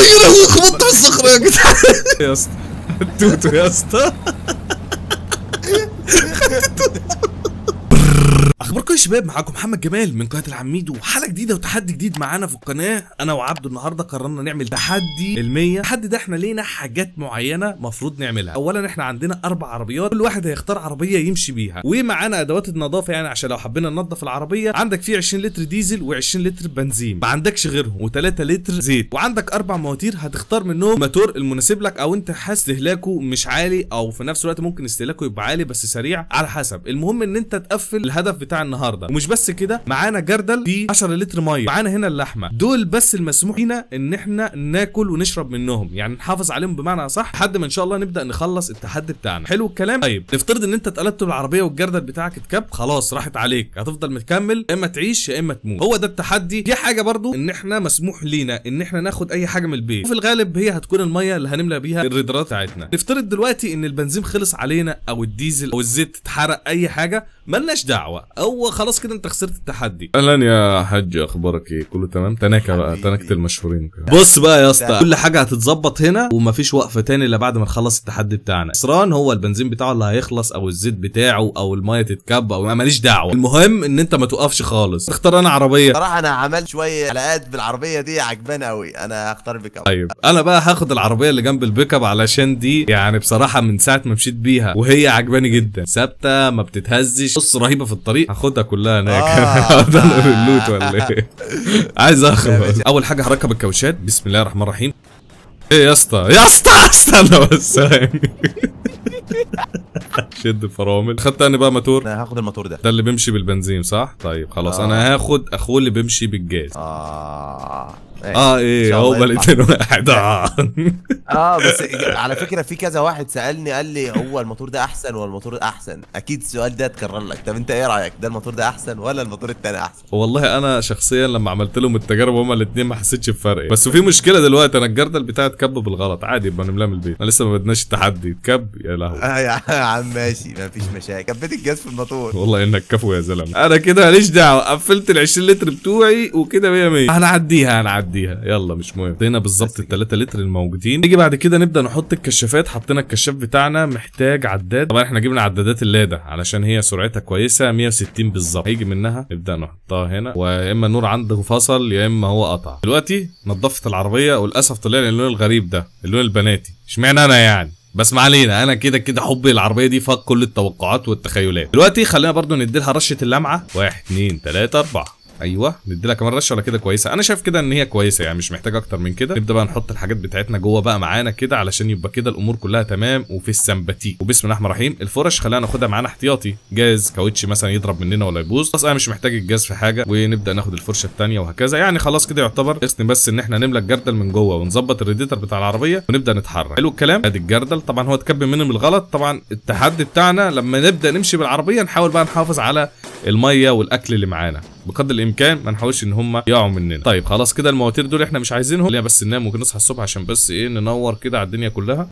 لهوي خبطت بالصخره يا جدعان يا اسطى توتو يا اسطى اخباركم يا شباب معاكم محمد جمال من قناه العميد وحلقه جديده وتحدي جديد معانا في القناه انا وعبده النهارده قررنا نعمل تحدي ال100 التحدي ده احنا لينا حاجات معينه مفروض نعملها اولا احنا عندنا اربع عربيات كل واحد هيختار عربيه يمشي بيها ومعانا ادوات النظافه يعني عشان لو حبينا ننظف العربيه عندك فيه 20 لتر ديزل و20 لتر بنزين ما عندكش غيرهم و3 لتر زيت وعندك اربع مواتير هتختار منهم الموتور المناسب لك او انت حاسس استهلاكه مش عالي او في نفس الوقت ممكن استهلاكه يبقى عالي بس سريع على حسب المهم ان انت تقفل الهدف بتاع النهارده ومش بس كده معانا جردل فيه 10 لتر ميه معانا هنا اللحمه دول بس المسموح لنا ان احنا ناكل ونشرب منهم يعني نحافظ عليهم بمعنى اصح لحد ما ان شاء الله نبدا نخلص التحدي بتاعنا حلو الكلام طيب نفترض ان انت اتقلبت بالعربيه والجردل بتاعك اتكب خلاص راحت عليك هتفضل مكمل يا اما تعيش يا اما تموت هو ده التحدي دي حاجه برضو ان احنا مسموح لينا ان احنا ناخد اي حاجه من البيت وفي الغالب هي هتكون الميه اللي هنملى بيها الريدرات بتاعتنا نفترض دلوقتي ان البنزين خلص علينا او الديزل او الزيت اتحرق اي حاجه ملناش دعوه او خلاص كده انت خسرت التحدي اهلا يا حاج اخبارك ايه كله تمام تناكه بقى حبيبي. تناكه المشهورين كده. بص بقى يا اسطى ده- كل حاجه هتتظبط هنا ومفيش وقفه تاني الا بعد ما نخلص التحدي بتاعنا خسران هو البنزين بتاعه اللي هيخلص او الزيت بتاعه او الميه تتكب او ماليش دعوه المهم ان انت ما توقفش خالص اختار انا عربيه صراحة أنا عملت شوية حلقات بالعربية دي عجبانة أوي أنا هختار بك أوي طيب انا بقى هاخد العربيه اللي جنب البيك اب علشان دي يعني بصراحه من ساعه ما مشيت بيها وهي عجباني جدا ثابته ما بتتهزش بص رهيبه في الطريق هاخدها كلها هناك آه. ده اللوت ولا ايه عايز لا اخلص ماشي. اول حاجه هركب الكاوتشات بسم الله الرحمن الرحيم ايه يا اسطى يا اسطى استنى بس شد الفرامل خدت انا بقى موتور أنا هاخد الموتور ده ده اللي بيمشي بالبنزين صح طيب خلاص آه. انا هاخد اخوه اللي بيمشي بالجاز آه اه ايه شاء الله هما يطلع. الاثنين واحد اه اه بس على فكرة في كذا واحد سألني قال لي هو الموتور ده أحسن ولا الموتور ده أحسن أكيد السؤال ده اتكرر لك طب أنت إيه رأيك ده الموتور ده أحسن ولا الموتور التاني أحسن والله انا شخصيا لما عملت لهم التجارب هما الاثنين ما حسيتش بفرق بس في مشكله دلوقتي انا الجردل بتاعي اتكب بالغلط عادي يبقى نملاه من البيت انا لسه ما بدناش التحدي اتكب يا لهوي آه يا عم ماشي مفيش مشاكل كبيت الجاز في الموتور والله انك كفو يا زلمه انا كده ماليش دعوه قفلت ال 20 لتر بتوعي وكده 100 100 هنعديها هنعديها يلا مش مهم حطينا بالظبط ال 3 لتر الموجودين نيجي بعد كده نبدا نحط الكشافات حطينا الكشاف بتاعنا محتاج عداد طبعا احنا جبنا عدادات اللادا علشان هي سرعتها كويسه 160 بالظبط هيجي منها نبدا نحطها هنا ويا اما النور عنده فصل يا اما هو قطع دلوقتي نظفت العربيه وللاسف طلع لي اللون الغريب ده اللون البناتي اشمعنى انا يعني بس ما علينا انا كده كده حبي العربيه دي فاق كل التوقعات والتخيلات دلوقتي خلينا برضو نديلها رشه اللمعه واحد اتنين تلاته اربعه ايوه نديلها كمان رشه ولا كده كويسه انا شايف كده ان هي كويسه يعني مش محتاج اكتر من كده نبدا بقى نحط الحاجات بتاعتنا جوه بقى معانا كده علشان يبقى كده الامور كلها تمام وفي السمباتيك وبسم الله الرحمن الرحيم الفرش خلينا ناخدها معانا احتياطي جاز كاوتش مثلا يضرب مننا ولا يبوظ خلاص انا مش محتاج الجاز في حاجه ونبدا ناخد الفرشه الثانيه وهكذا يعني خلاص كده يعتبر اسم بس ان احنا نملى الجردل من جوه ونظبط الريديتر بتاع العربيه ونبدا نتحرك حلو الكلام ادي الجردل طبعا هو اتكب منه بالغلط طبعا التحدي بتاعنا لما نبدا نمشي بالعربيه نحاول بقى نحافظ على الميه والاكل اللي معانا بقدر الامكان ما نحاولش ان هم يقعوا مننا طيب خلاص كده المواتير دول احنا مش عايزينهم خلينا بس ننام ممكن نصحى الصبح عشان بس ايه ننور كده على الدنيا كلها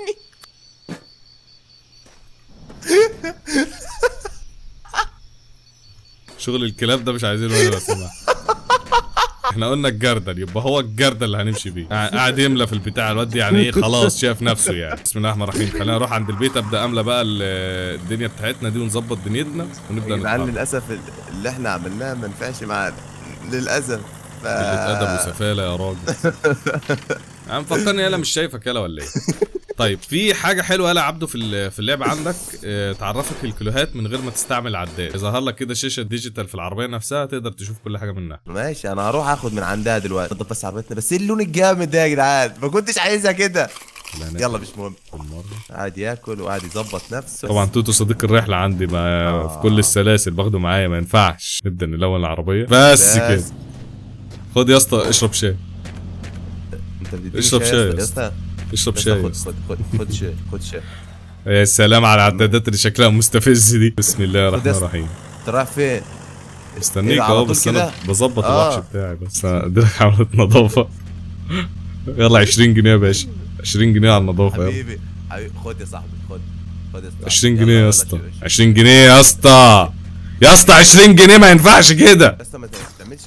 شغل الكلاب ده مش عايزينه هنا بس ما. احنا قلنا الجردل يبقى هو الجردل اللي هنمشي بيه قاعد- قاعد يملى في البتاع الواد دي يعني ايه خلاص شاف نفسه يعني بسم الله الرحمن الرحيم خلينا نروح عند البيت ابدا املى بقى ال- الدنيا بتاعتنا دي ونظبط دنيتنا ونبدا يا جدعان نتحرك للأسف اللي إحنا عملناه ما نفعش معانا للأسف ف... قلة ادب وسفاله يا راجل انا مفكرني يالا مش شايفك يالا ولا ايه طيب في حاجه حلوه يالا عبده في ال- في اللعبه عندك اه تعرفك الكيلوهات من غير ما تستعمل عداد يظهر لك كده شاشه ديجيتال في العربيه نفسها تقدر تشوف كل حاجه منها ماشي انا هروح اخد من عندها دلوقتي نضف بس عربيتنا بس ايه اللون الجامد ده يا جدعان ما كنتش عايزها كده خلينا ناكل يلا مش مهم بالمرة. قاعد ياكل وقاعد يظبط نفسه طبعا توتو صديق الرحله عندي ما في كل السلاسل باخده معايا ما ينفعش نبدا نلون العربيه بس بس. كده خد يا اسطى اشرب شاي انت بتديني اشرب شاي شاي يا يا اسطى اشرب يا شاي اسطى يا خد اسطى. خد خد خد شاي خد شاي يا سلام على العدادات اللي شكلها مستفز دي بسم الله خد الرحمن يا اسطى. الرحيم انت رايح فين؟ استنيك إيه ده، على اهو طول بس انا كده؟ بظبط آه. الوحش بتاعي بس انا اديلك عملت نظافه يلا 20 جنيه يا باشا 20 جنيه على النظافه يلا حبيبي حبيبي خد يا صاحبي خد خد يا اسطى 20 يلا، جنيه يا يلا، اسطى شيل، شيل. 20 جنيه يا اسطى يا اسطى 20 جنيه ما ينفعش كده يا اسطى ما تعملش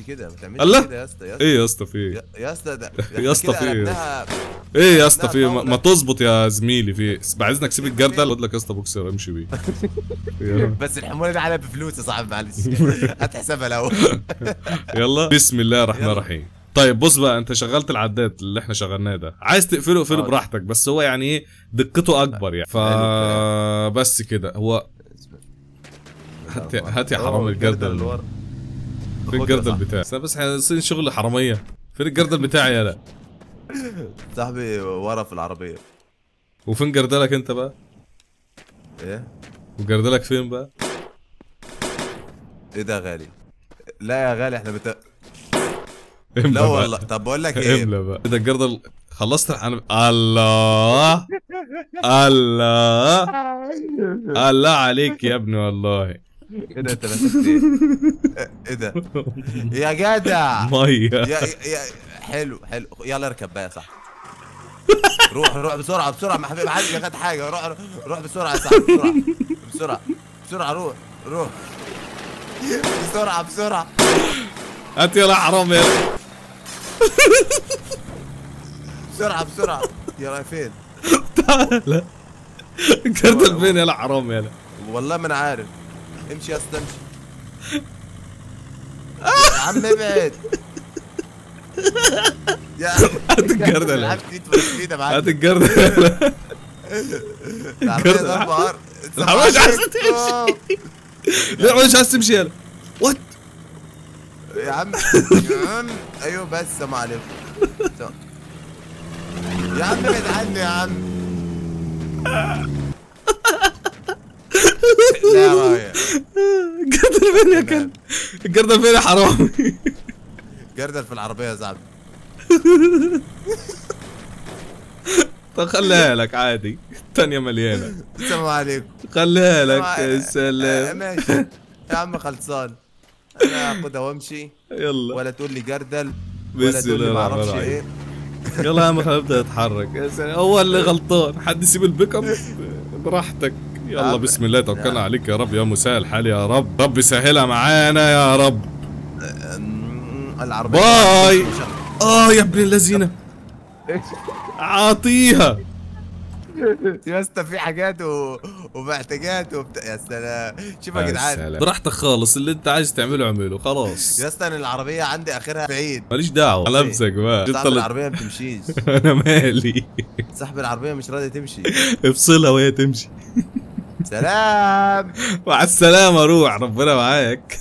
كده ما تعملش الله. كده يا اسطى يا اسطى ايه يا اسطى في ايه يا- يا اسطى ده يا اسطى كده في إيه؟ قلبناها- ايه يا اسطى لا، في ما, طاولة. ما تظبط يا زميلي في إيه؟ بعد اذنك سيب الجردل خد لك يا اسطى بوكسر امشي بيه يلا. بس الحمولة دي عليها بفلوس يا صاحبي معلش هات حسابها الاول يلا بسم الله الرحمن يلا. الرحيم طيب بص بقى انت شغلت العداد اللي احنا شغلناه ده عايز تقفله اقفله آه. براحتك بس هو يعني ايه دقته اكبر يعني فبس كده هو هات يا- هات يا حرام الجردل اللي ورا في الجردل بتاعي بس بس احنا عايزين شغل حراميه فين الجردل بتاعي يالا صاحبي ورا في العربية وفين جردلك انت بقى ايه وجردلك فين بقى ايه ده يا غالي لا يا غالي احنا بت... املى لا بقى. والله طب بقول لك ايه املى بقى ده الجردل خلصت انا الله الله الله عليك يا ابني والله ايه ده انت مسكت ايه ايه ده يا جدع ميه يا يا حلو حلو يلا اركب بقى يا صاحبي روح روح بسرعه بسرعه ما حبيبي حد خد حاجه روح روح بسرعه يا صاحبي بسرعه بسرعه بسرعه روح روح بسرعه بسرعه هات يلا حرام يلا بسرعه بسرعه يلا فين تعالى الجردل فين يلا حرام يلا والله ما انا عارف امشي يا اسطى امشي يا عم ابعد يا هات الجردل العب ايد في ايد يا معلم هات الجردل يلا العربية الجردل. ضربة عار. العربية مش عايزة عليكم. لا مش عايز تمشي يلا وات يا عم يا عم ايوه بس سلام عليكم يا عم ابعد عني يا عم لا يا رايح الجردل فين يا كلب الجردل فين يا حرامي جردل في العربية يا صاحبي طب خليها لك عادي الثانية مليانة السلام عليكم خليها لك يا آه، سلام ماشي يا عم خلصان انا اخدها وامشي يلا ولا تقول لي جردل ولا بسم تقول لي الله ما الرحمن اعرفش الرحيم. ايه يلا يا عم خلينا نبدا نتحرك يا سلام هو اللي غلطان حد يسيب البيك اب براحتك يلا عم. بسم الله توكلنا نعم. عليك يا رب يا مساء الحال يا رب رب سهلها معانا يا رب أمم، العربية باي. اه يا ابن اللذينه عاطيها يا اسطى في حاجات و... ومحتاجات وبتاع يا سلام شوف يا يا جدعان سلام. براحتك خالص اللي انت عايز تعمله اعمله خلاص يا اسطى انا العربيه عندي اخرها بعيد ماليش دعوه على نفسك بقى انت صاحب اللي العربيه ما بتمشيش انا مالي صاحب العربيه مش راضي تمشي افصلها وهي تمشي سلام مع السلامة روح ربنا معاك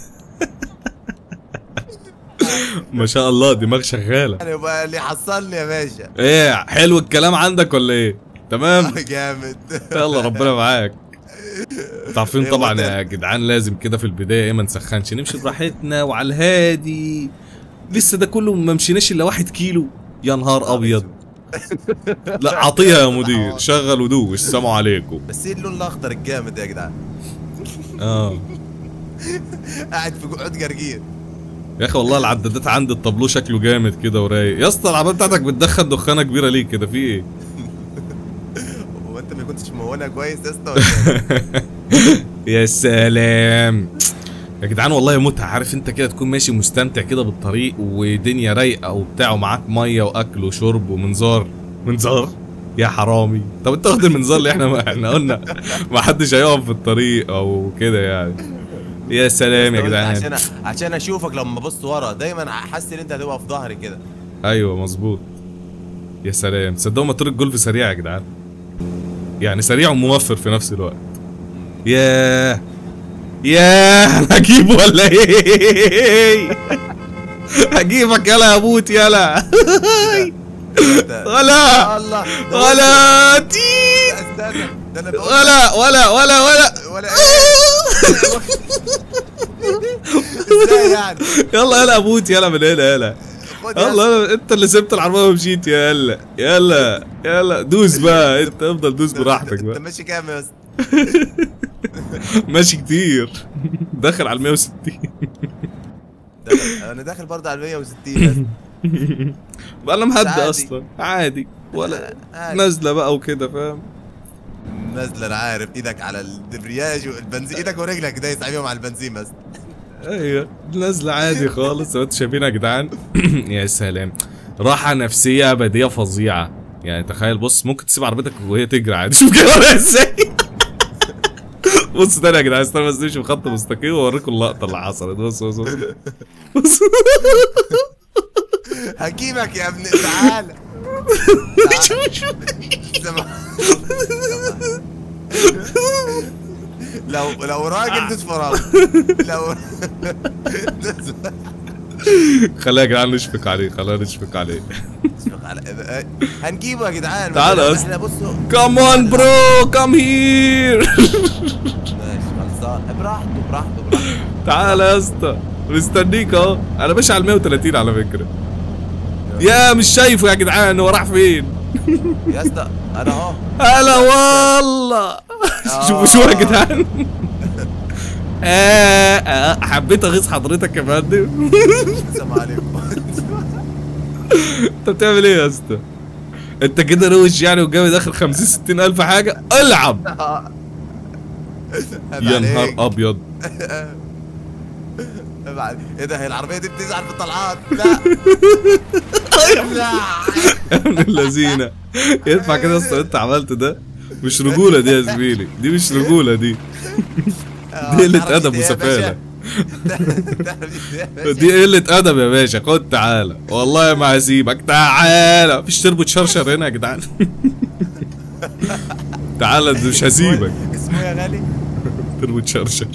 ما شاء الله دماغ شغالة يعني يبقى اللي حصلني يا باشا ايه حلو الكلام عندك ولا ايه تمام جامد يلا ربنا معاك عارفين إيه طبعا وده؟ يا جدعان لازم كده في البداية ايه ما نسخنش نمشي براحتنا وعلى الهادي لسه ده كله ما مشيناش الا واحد كيلو يا نهار ابيض لا عطيها يا مدير شغل ودوش السلام عليكم بس ايه اللون الاخضر الجامد ده يا جدعان اه قاعد في قعود جرجير يا اخي والله العدادات عندي الطابلو شكله جامد كده ورايق يا اسطى العربيه بتاعتك بتدخن دخانه كبيره ليه كده في ايه هو انت ما كنتش مهونها كويس يا اسطى ولا إيه؟ يا سلام يا جدعان والله متعه عارف انت كده تكون ماشي مستمتع كده بالطريق ودنيا رايقه وبتاع ومعاك ميه واكل وشرب ومنظار منظار يا حرامي طب انت واخد المنظار اللي احنا ما احنا قلنا ما حدش هيقف في الطريق او كده يعني يا سلام يا جدعان عشان عشان اشوفك لما ببص ورا دايما حاسس ان انت هتبقى في ظهري كده ايوه مظبوط يا سلام تصدقوا موتور الجولف سريع يا جدعان يعني سريع وموفر في نفس الوقت ياه ياه انا هجيبه ولا ايه هجيبك يلا يا بوت يلا ولا الله ده ولا تي استنى ده انا بقول ولا ولا ولا ولا ولا ايه ازاي يعني يلا يلا يا بوت يلا من هنا يلا خد يا يلا يلا انت اللي سبت العربيه ومشيت يلا يلا يلا دوس بقى انت افضل دوس اسطى. براحتك انت بقى ماشي كام يا اسطى ماشي كتير داخل على 160 داخل- انا داخل برضه على 160 يا اسطى. بقى انا مهدي عادي. اصلا عادي ولا عادي. نازله بقى وكده فاهم نازله انا عارف ايدك على الدبرياج والبنزين ايدك ورجلك دايس عليهم على البنزين بس ايوه نازله عادي خالص زي ما انتوا شايفين يا جدعان يا سلام راحه نفسيه ابديه فظيعه يعني تخيل بص ممكن تسيب عربيتك وهي تجري عادي شوف كده ازاي بص تاني يا جدعان استنى بس نمشي بخط مستقيم واوريكم اللقطه اللي حصلت بص بص بص بص هجيبك يا ابني تعالى سمع- لو لو راجل دوس فرامل لو دوس خلينا يا جدعان نشفق عليه خلينا نشفق عليه على- هنجيبه يا جدعان تعالى يا احنا بصوا كم اون برو كم هير ماشي خلصان براحته براحته براحته تعالى يا اسطى مستنيك اهو انا ماشي على 130 على فكره يا مش شايفه يا جدعان هو راح فين يا اسطى انا اهو هلا والله شوفوا شو يا جدعان آه آه حبيت اغيظ حضرتك يا فندم السلام عليكم انت بتعمل ايه يا اسطى انت كده روش يعني والجو داخل 50 60 الف حاجه العب يا نهار ابيض ابعد ايه ده هي العربيه دي بتزعل في الطلعات لا لا يا ابن اللذينه ينفع كده يا اسطى انت عملت ده مش رجوله دي يا زميلي دي مش رجوله دي دي قله ادب وسفاله دي قله ادب يا باشا خد تعالى والله ما هسيبك تعالى مفيش تربو تشرشر هنا يا جدعان تعالى ده مش هسيبك اسمه يا غالي تربو تشرشر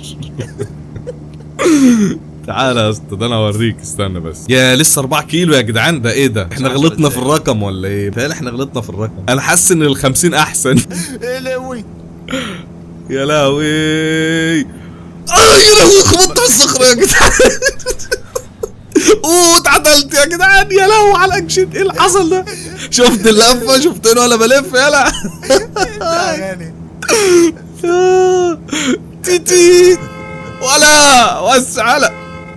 تعالى يا اسطى ده انا اوريك استنى بس يا لسه 4 كيلو يا جدعان ده ايه ده احنا عشرة غلطنا في ازاي؟ الرقم ولا ايه بتهيألي احنا غلطنا في الرقم انا حاسس ان ال 50 احسن ايه لوي يا لهوي اه يا لهوي خبطت في الصخره يا جدعان اوه اتعدلت يا جدعان يا لهوي على الاكشن ايه اللي حصل ده شفت اللفه شفتني وانا بلف يلا يا غالي آه، تيتي ولا وسع على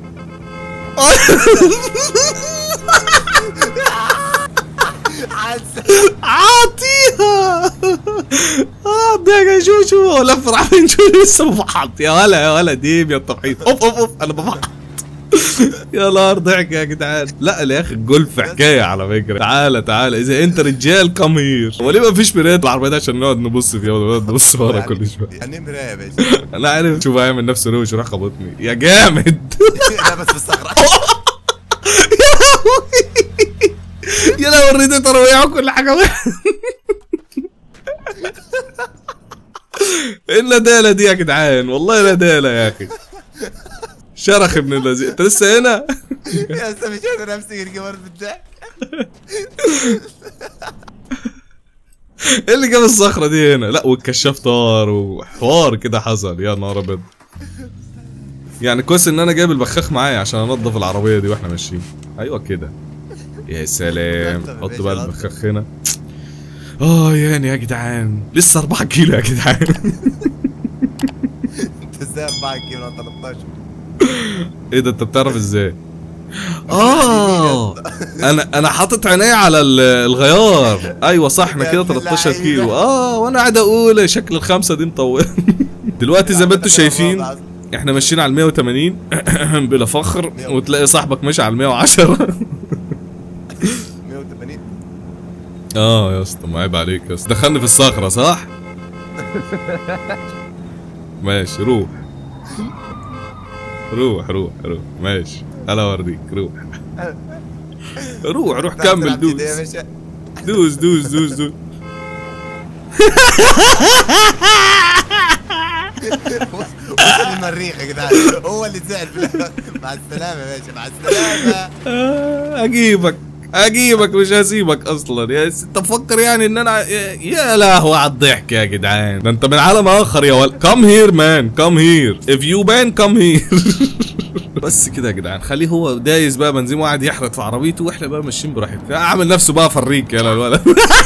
عاطيها اه ده يا شوشو لف راح فين شو لسه بفحط يا ولا يا ولا ديم يا التفحيط اوف اوف اوف انا بفحط يا نهار ضحك يا جدعان لا يا اخي الجولف حكايه على فكره تعالى تعالى اذا انت رجال كم هير هو ليه ما فيش مرايات العربيه دي عشان نقعد نبص فيها ولا نقعد نبص ورا كل شويه يعني مرايه يا باشا انا عارف شوف هيعمل نفسه روش وراح خبطني يا جامد لا بس في الصخره يا لو وريتي ترويع وكل حاجه وقعت. ايه الندالة دي يا جدعان والله ندالة يا اخي شرخ ابن الذين انت لسه هنا يا اسطى مش قادر امسك الجوار بالضحك ايه اللي جاب الصخرة دي هنا لا والكشاف طار وحوار كده حصل يا نهار ابيض يعني كويس ان انا جايب البخاخ معايا عشان انضف العربية دي واحنا ماشيين ايوه كده يا سلام نضف يا حط باشا، بقى نضف. البخاخ هنا اه يعني يا جدعان لسه 4 كيلو يا جدعان انت ازاي 4 كيلو 13 ايه ده انت بتعرف ازاي اه انا انا حاطط عيني على ال- الغيار ايوه صح احنا يا كده ابن 13 اللعيبة. كيلو اه وانا قاعد اقول شكل الخمسه دي مطول دلوقتي زي ما انتوا شايفين احنا ماشيين على 180 بلا فخر وتلاقي صاحبك ماشي على 110 180 اه يا اسطى ما عيب عليك يا اسطى دخلني في الصخره صح ماشي روح روح روح روح ماشي انا اوريك روح روح روح كمل دوس يا باشا دوس دوس دوس دوس وصل المريخ يا جدعان هو اللي زعل في الآخر. مع السلامه يا باشا مع السلامه آه، اجيبك اجيبك مش هسيبك اصلا يا س- انت مفكر يعني ان انا يا- يا لهوي على الضحك يا جدعان ده انت من عالم اخر يا ولد كم هير مان كم هير اف يو بان كم هير بس كده يا جدعان خليه هو دايس بقى بنزين وقاعد يحرق في عربيته واحنا بقى ماشيين براحتنا عامل نفسه بقى فريك يا الولد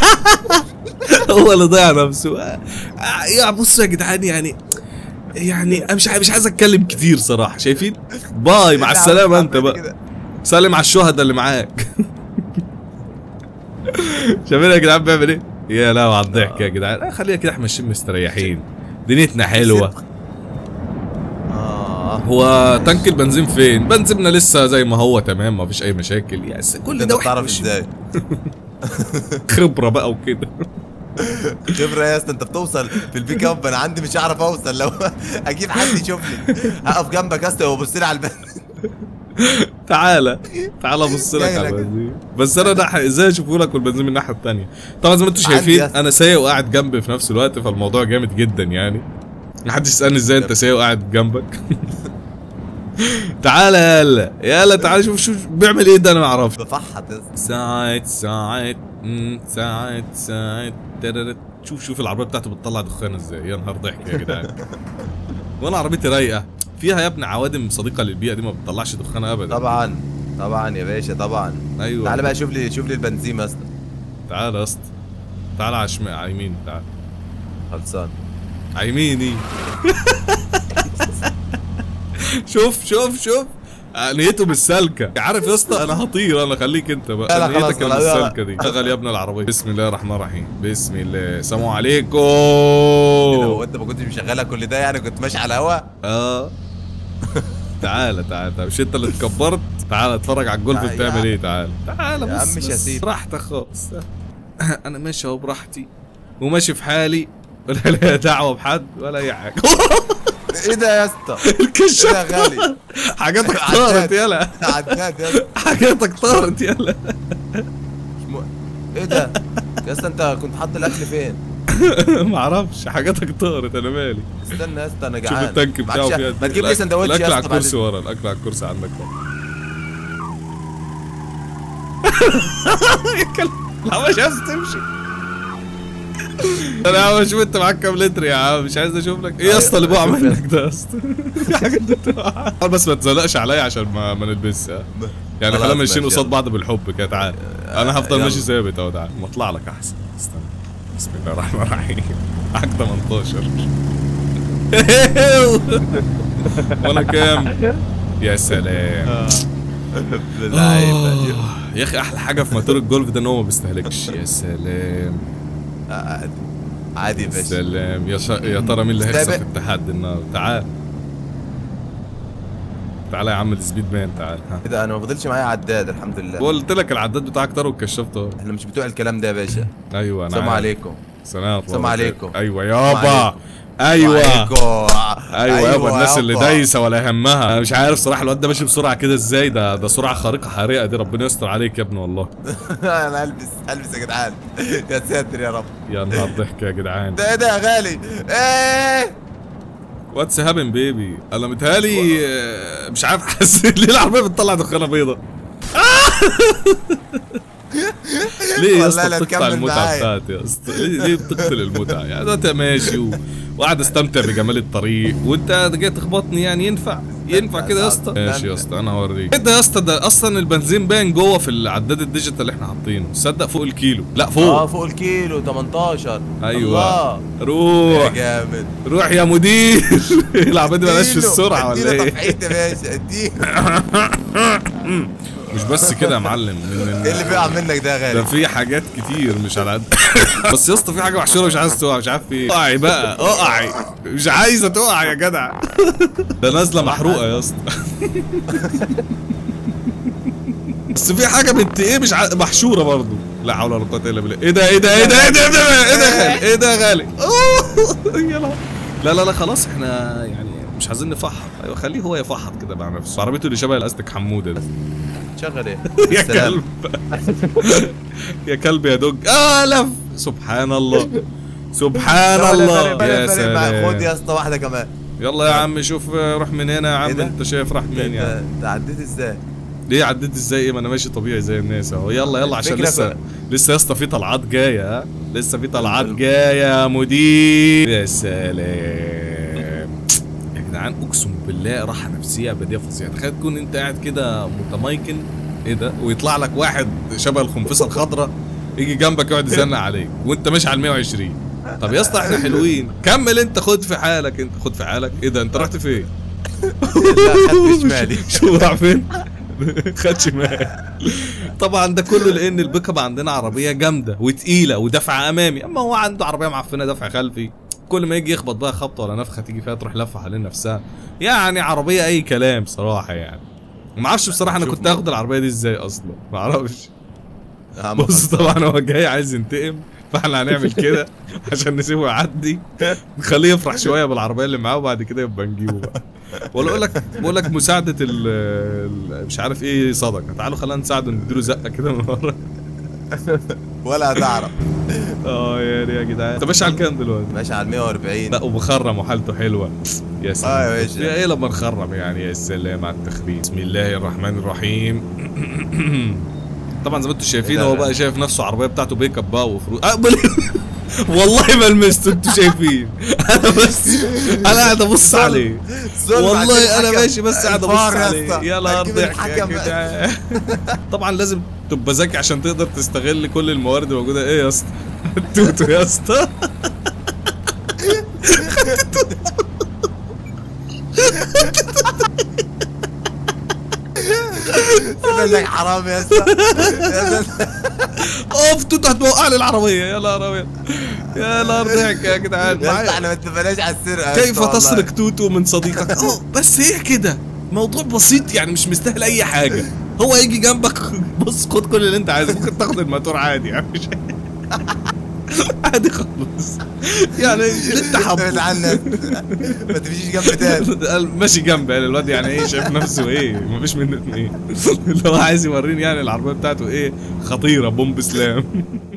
هو اللي ضيع نفسه آه، آه، يا بصوا يا جدعان يعني يعني انا مش عايز مش عايز اتكلم كتير صراحه شايفين باي مع السلامه انت بقى كده. سلم على الشهداء اللي معاك شايفين يا جدعان بيعمل ايه؟ يا لا على الضحك يا جدعان آه، خلينا كده احنا ماشيين مستريحين دنيتنا حلوه اه اه هو تانك البنزين فين بنزيننا لسه زي ما هو تمام ما فيش اي مشاكل يا س- كل انت ده واحد بتعرف مش- ازاي خبره بقى وكده خبره يا اسطى انت بتوصل في البيك اب انا عندي مش هعرف اوصل لو اجيب حد يشوف لي هقف جنبك يا اسطى وبص لي على البنزين تعالى تعالى بص لك جاي على لك. البنزين بس انا نح... ازاي اشوفه لك والبنزين من الناحيه الثانيه طبعا زي ما انتم عندي شايفين يا اسطى. انا سايق وقاعد جنبي في نفس الوقت فالموضوع جامد جدا يعني محدش يسالني ازاي انت سايق وقاعد جنبك تعالى يلا يلا تعالى شوف شوف بيعمل ايه ده انا ما اعرفش بفحط يا اسطى ساعات ساعات مم، ساعات ساعات تررت. شوف شوف العربيه بتاعته بتطلع دخان ازاي يا نهار ضحك يا جدعان وانا عربيتي رايقه فيها يا ابني عوادم صديقه للبيئه دي ما بتطلعش دخان ابدا طبعا طبعا يا باشا طبعا ايوه تعالى بقى شوف لي شوف لي البنزين يا اسطى تعال يا اسطى تعال على شمال على يمين تعال خلصان على يميني شوف شوف شوف آه، نيته مش سالكه عارف يا اسطى انا هطير انا خليك انت لا، بقى لا، نيتك خلاص، مش لا، لا، لا. سالكه دي شغل يا ابن العربيه بسم الله الرحمن الرحيم بسم الله سلام عليكم هو انت ما كنتش مشغلها كل ده يعني كنت ماشي على الهوا اه تعالى تعالى تعالى مش انت اللي اتكبرت تعالى اتفرج على الجولف يا- بتعمل يا- ايه تعالى تعالى يا بص عم مش بس هسيب. براحتك خالص انا ماشي اهو براحتي وماشي في حالي ولا ليا دعوه بحد ولا اي حاجه ايه ده يا اسطى ايه ده الكشاف يا غالي حاجاتك عداد. طارت يلا عداد يا اسطى حاجاتك طارت يلا م- ايه ده يا اسطى انت كنت حاطط الاكل فين معرفش حاجاتك طارت انا مالي استنى يا اسطى انا شوف جعان التانك معكش- بتاعه فيها ما تجيب لي الأكل- سندوتش الاكل يا على اسطى بعد الكرسي ورا الاكل على الكرسي عندك ورا يا كلب لا مش عايز تمشي انا يا عم شوف انت معاك كام لتر يا عم مش عايز اشوف لك ايه يا اسطى اللي بقع شوف يا منك ده يا اسطى في حاجات بتقع بس ما تزلقش عليا عشان ما ما نلبسها يعني خلاص خلينا ماشيين ماشي، قصاد يلا. بعض بالحب كده تعال انا هفضل يلا. ماشي ثابت اهو تعال ما اطلع لك احسن استنى بسم الله الرحمن الرحيم معاك 18 وانا كام يا سلام باللعيبه دي. آه، يا اخي احلى حاجه في موتور الجولف ده ان هو ما بيستهلكش يا سلام عادي عادي يا يا باشا سلام يا شا... يا ترى مين اللي هيكسب سابق. في التحدي النهارده تعال تعال يا عم السبيد مان تعال ها كده انا ما فضلش معايا عداد الحمد لله قلت لك العداد بتاعك طار والكشاف طار احنا مش بتوع الكلام ده يا باشا ايوه انا السلام عارف. عليكم سلام السلام عليكم. ايوه يابا عليكم. ايوه وعليكم. ايوه يابا الناس اللي يابا. دايسه ولا يهمها انا مش عارف صراحه الواد ده ماشي بسرعه كده ازاي ده ده سرعه خارقه حريقه دي ربنا يستر عليك يا ابني والله انا البس البس يا جدعان يا ساتر يا رب يا نهار ضحك يا جدعان ده ايه ده يا غالي ايه واتس هابن بيبي انا متهيألي آه، مش عارف حاسس ليه العربيه بتطلع دخانه بيضه ليه يا والله اسطى لا بتقطع تكمل المتعه معايا. بتاعتي يا اسطى ليه ليه بتقتل المتعه يعني ده انت ماشي و... وقاعد استمتع بجمال الطريق وانت جاي تخبطني يعني ينفع ينفع كده يا اسطى ماشي يا اسطى انا هوريك ايه ده يا اسطى ده اصلا البنزين باين جوه في العداد الديجيتال اللي احنا حاطينه تصدق فوق الكيلو لا اه فوق فوق الكيلو 18 ايوه الله يا روح جامد روح يا مدير العربيه دي مالهاش في اديله- السرعه ولا اديله ايه تفعيل يا باشا اديله مش بس كده يا معلم من ايه اللي بيقع منك ده يا ده غالي في حاجات كتير مش على قد بس يا اسطى في حاجه محشوره مش عايز تقع مش عارف ايه اقعي بقى اقعي مش عايزه تقع يا جدع ده نازله محروقه يا اسطى بس في حاجه بنت ايه مش ع... محشوره برضه لا حول ولا قوه الا بالله ايه ده ايه ده ايه ده ايه ده ايه ده ايه ده يا غالي ايه ده يا غالي أوه، يا لهوي. لا لا لا خلاص احنا يعني مش عايزين نفحط ايوه خليه هو يفحط كده مع نفسه عربيته اللي شبه الاستك حموده دي شغل ايه يا سلام. كلب يا كلب يا دوج آه لف سبحان الله سبحان ولا الله فارق- ولا يا فارق معاك. خد يا سلام اسطى واحده كمان يلا يا عم شوف آه، روح من هنا يا إيه عم ده؟ انت شايف راح مين انت يعني انت عديت ازاي ليه عديت ازاي ايه ما انا ماشي طبيعي زي الناس اهو يلا يلا عشان الفكرة لسه في- لسه يا اسطى في طلعات جايه ها لسه في طلعات جايه يا مدير يا سلام يا جدعان اقسم بالله راحه نفسيه ابديه فظيعه تخيل تكون انت قاعد كده متمايكن ايه ده ويطلع لك واحد شبه الخنفسه الخضراء يجي جنبك يقعد يزنق عليك وانت ماشي على 120 طب يا اسطى احنا حلوين كمل انت خد في حالك انت خد في حالك ايه ده انت رحت فين لا خدت شمالي شو راح فين؟ خد شمال طبعا ده كله لان البيك اب عندنا عربيه جامده وتقيله ودفع امامي اما هو عنده عربيه معفنه دفع خلفي كل ما يجي يخبط بقى خبطه ولا نفخه تيجي فيها تروح لفه حوالين نفسها يعني عربيه اي كلام صراحه يعني ما اعرفش بصراحه انا شوف كنت اخد العربيه دي ازاي اصلا ما اعرفش أهم بص خطة. طبعا هو جاي عايز ينتقم فاحنا هنعمل كده عشان نسيبه يعدي نخليه يفرح شويه بالعربيه اللي معاه وبعد كده يبقى نجيبه بقى ولا اقول لك بقول لك مساعده ال ال- مش عارف ايه صدقه تعالوا خلينا نساعده نديله زقه كده من ورا ولا هتعرف اه يا يا جدعان انت ماشي على كام دلوقتي؟ ماشي على 140 لا ومخرم وحالته حلوه يا سلام آه يا باشا. يا ايه لما نخرم يعني يا سلام على التخريب بسم الله الرحمن الرحيم طبعا زي ما انتم شايفين إيه ده هو بقى؟ بقى شايف نفسه عربيه بتاعته بيك اب بقى وفروض اقبل والله ما لمسته انتوا شايفين انا بس انا قاعد ابص عليه ظلم والله هتجيب انا الحكم. ماشي بس قاعد ابص الفار يا عليه اسطى. يا نهار هتجيب ضحك يا الحكم بقى. جدعان طبعا لازم تبقى ذكي عشان تقدر تستغل كل الموارد الموجوده ايه يا اسطى توتو يا اسطى سيبك حرام يا اسطى يا اسطى. اوف توتو هتوقع لي العربيه يا نهار ابيض يا نهار ضحك يا جدعان يا اسطى معايا. احنا ما اتفقناش على السرقه يا كيف اسطى والله. تسرق توتو من صديقك اه بس هي كده موضوع بسيط يعني مش مستاهل اي حاجه هو هيجي جنبك بص خد كل اللي انت عايزه ممكن تاخد الماتور عادي يعني مش عادي خالص يعني اللي انت ابعد حابه عنك ما تمشيش جنب تاني قال ماشي جنبي يعني الواد يعني ايه شايف نفسه ايه مفيش منه اتنين اللي هو عايز يوريني يعني العربيه بتاعته ايه خطيره بومب سلام